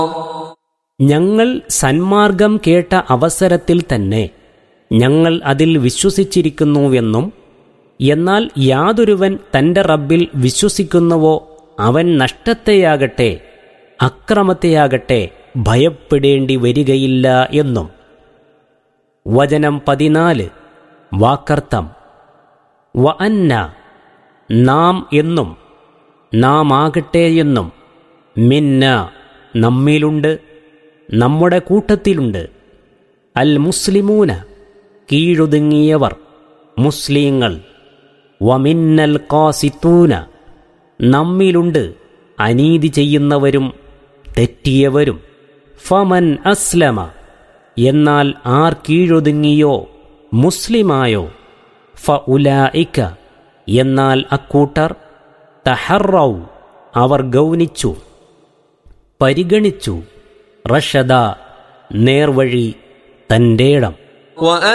ഞങ്ങൾ സന്മാർഗം കേട്ട അവസരത്തിൽ തന്നെ ഞങ്ങൾ അതിൽ വിശ്വസിച്ചിരിക്കുന്നുവെന്നും എന്നാൽ യാതൊരുവൻ തന്റെ റബ്ബിൽ വിശ്വസിക്കുന്നുവോ അവൻ നഷ്ടത്തെയാകട്ടെ അക്രമത്തെയാകട്ടെ ഭയപ്പെടേണ്ടി വരികയില്ല എന്നും വചനം പതിനാല് വാക്കർത്ഥം വ അന്ന നാം എന്നും നാം ആകട്ടെ എന്നും മിന്ന നമ്മിലുണ്ട് നമ്മുടെ കൂട്ടത്തിലുണ്ട് അൽ മുസ്ലിമൂന കീഴൊതുങ്ങിയവർ മുസ്ലിങ്ങൾ വമിന്നൽ കാസിത്തൂന നമ്മിലുണ്ട് അനീതി ചെയ്യുന്നവരും തെറ്റിയവരും ഫമൻ അസ്ലമ എന്നാൽ ആർ കീഴൊതുങ്ങിയോ മുസ്ലിമായോ ഫ ഉലായിക്ക എന്നാൽ അക്കൂട്ടർ തഹറൗ അവർ ഗൗനിച്ചു പരിഗണിച്ചു റഷദ നേർവഴി തൻ്റെടം